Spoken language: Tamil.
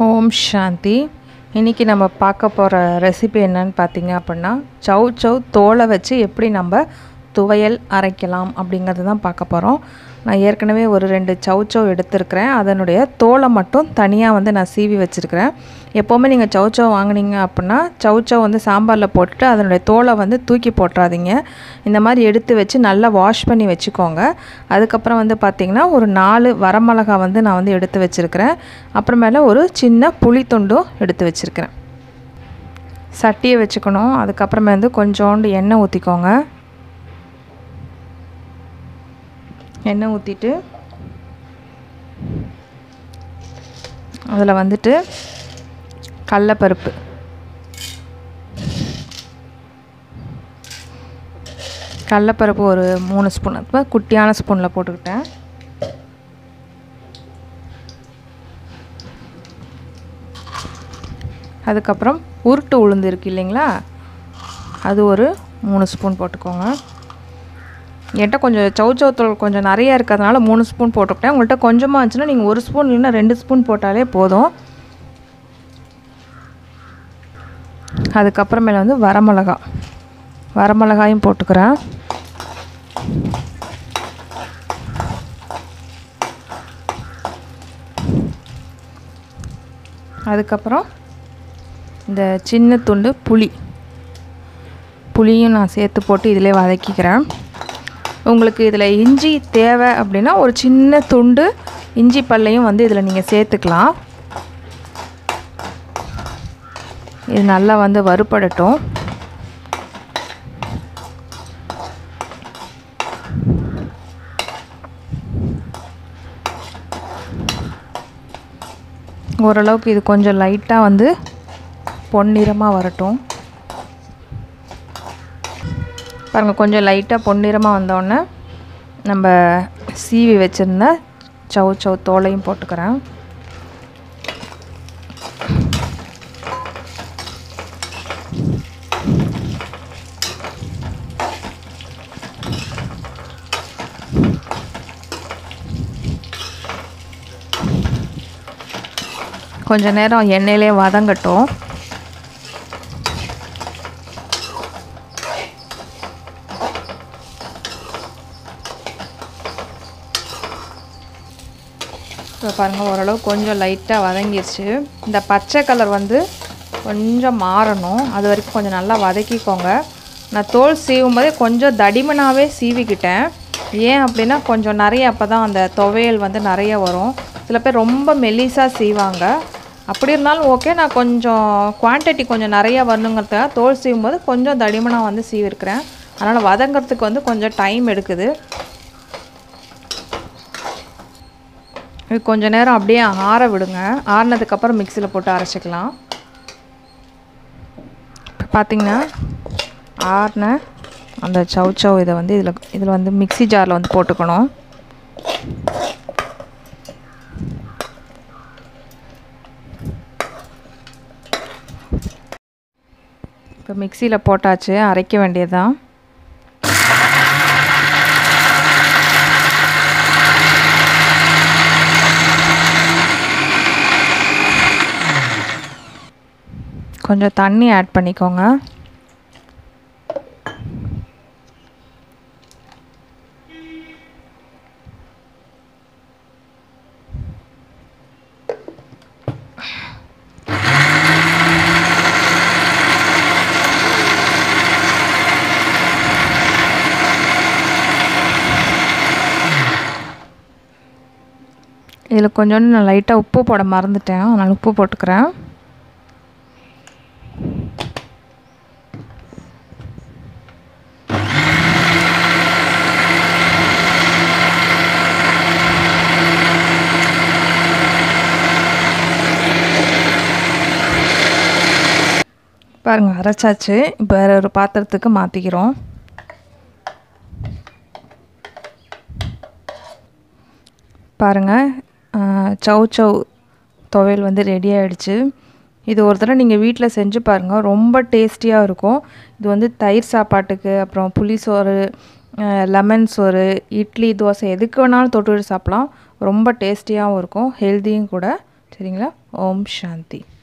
ஓம் சாந்தி இன்றைக்கி நம்ம பார்க்க போகிற ரெசிபி என்னன்னு பார்த்தீங்க அப்படின்னா சவ் சவ் தோலை வச்சு எப்படி நம்ம துவையல் அரைக்கலாம் அப்படிங்கிறது தான் பார்க்க போகிறோம் நான் ஏற்கனவே ஒரு ரெண்டு சவ் சவ் எடுத்திருக்கிறேன் அதனுடைய தோலை மட்டும் தனியாக வந்து நான் சீவி வச்சுருக்கிறேன் எப்போவுமே நீங்கள் சவ் சவ் வாங்குனீங்க அப்படின்னா சவ் சவ் வந்து சாம்பாரில் போட்டுட்டு அதனுடைய தோலை வந்து தூக்கி போட்டுறாதீங்க இந்த மாதிரி எடுத்து வச்சு நல்லா வாஷ் பண்ணி வச்சுக்கோங்க அதுக்கப்புறம் வந்து பார்த்திங்கன்னா ஒரு நாலு வரமிளகா வந்து நான் வந்து எடுத்து வச்சுருக்கிறேன் அப்புறமேல ஒரு சின்ன புளி துண்டும் எடுத்து வச்சுருக்கிறேன் சட்டியை வச்சுக்கணும் அதுக்கப்புறமே வந்து கொஞ்சோண்டு எண்ணெய் ஊற்றிக்கோங்க எண்ணெய் ஊற்றிட்டு அதில் வந்துட்டு கடலப்பருப்பு கடலப்பருப்பு ஒரு மூணு ஸ்பூன் இப்போ குட்டியான ஸ்பூனில் போட்டுக்கிட்டேன் அதுக்கப்புறம் உருட்டு உளுந்து இருக்கு இல்லைங்களா அது ஒரு மூணு ஸ்பூன் போட்டுக்கோங்க என்கிட்ட கொஞ்சம் சவுச்சவுத்தூள் கொஞ்சம் நிறையா இருக்கிறதுனால மூணு ஸ்பூன் போட்டுக்கிட்டேன் உங்கள்கிட்ட கொஞ்சமாக இருந்துச்சுன்னா நீங்கள் ஒரு ஸ்பூன் இல்லைன்னா ரெண்டு ஸ்பூன் போட்டாலே போதும் அதுக்கப்புறமேல வந்து வரமிளகா வரமிளகாயும் போட்டுக்கிறேன் அதுக்கப்புறம் இந்த சின்ன துண்டு புளி புளியும் நான் சேர்த்து போட்டு இதிலே வதக்கிக்கிறேன் உங்களுக்கு இதில் இஞ்சி தேவை அப்படின்னா ஒரு சின்ன துண்டு இஞ்சி பல்லையும் வந்து இதில் நீங்கள் சேர்த்துக்கலாம் இது நல்லா வந்து வறுபடட்டும் ஓரளவுக்கு இது கொஞ்சம் லைட்டாக வந்து பொன்னிறமாக வரட்டும் பாருங்கள் கொஞ்சம் லைட்டாக பொன்னிறமாக வந்தோடனே நம்ம சீவி வச்சுருந்த சவு சவு தோலையும் போட்டுக்கிறேன் கொஞ்ச நேரம் எண்ணெயிலே வதங்கட்டும் இப்போ பாருங்கள் ஓரளவு கொஞ்சம் லைட்டாக வதங்கிருச்சு இந்த பச்சை கலர் வந்து கொஞ்சம் மாறணும் அது வரைக்கும் கொஞ்சம் நல்லா வதக்கிக்கோங்க நான் தோல் சீவும் போதே கொஞ்சம் தடிமனாகவே சீவிக்கிட்டேன் ஏன் அப்படின்னா கொஞ்சம் நிறைய அப்போ தான் அந்த துவையல் வந்து நிறைய வரும் சில பேர் ரொம்ப மெல்லிஸாக சீவாங்க அப்படி இருந்தாலும் ஓகே நான் கொஞ்சம் குவான்டிட்டி கொஞ்சம் நிறையா வரணுங்கிறதுக்காக தோல் சீவும் போது கொஞ்சம் தடிமனாக வந்து சீவிருக்கிறேன் அதனால் வதங்கிறதுக்கு வந்து கொஞ்சம் டைம் எடுக்குது இது கொஞ்ச நேரம் அப்படியே ஆற விடுங்க ஆறினதுக்கப்புறம் மிக்சியில் போட்டு அரைச்சிக்கலாம் இப்போ பார்த்தீங்கன்னா ஆறின அந்த சவ் சவ் இதை வந்து இதில் இதில் வந்து மிக்சி ஜாரில் வந்து போட்டுக்கணும் இப்போ மிக்சியில் போட்டாச்சு அரைக்க வேண்டியதுதான் கொஞ்சம் தண்ணி ஆட் பண்ணிக்கோங்க இதில் கொஞ்சோண்டு நான் லைட்டாக உப்பு போட மறந்துட்டேன் அதனால் உப்பு போட்டுக்கிறேன் பாருங்கள் அரைச்சாச்சு இப்போ வேறு ஒரு பாத்திரத்துக்கு மாற்றிக்கிறோம் பாருங்கள் சவ் சவ் துவையல் வந்து ரெடி ஆகிடுச்சு இது ஒரு தடவை நீங்கள் வீட்டில் செஞ்சு பாருங்கள் ரொம்ப டேஸ்டியாக இருக்கும் இது வந்து தயிர் சாப்பாட்டுக்கு அப்புறம் புளி சோறு லெமன் சோறு இட்லி தோசை எதுக்கு வேணாலும் தொட்டு சாப்பிட்லாம் ரொம்ப டேஸ்டியாகவும் இருக்கும் ஹெல்த்தியும் கூட சரிங்களா ஓம் சாந்தி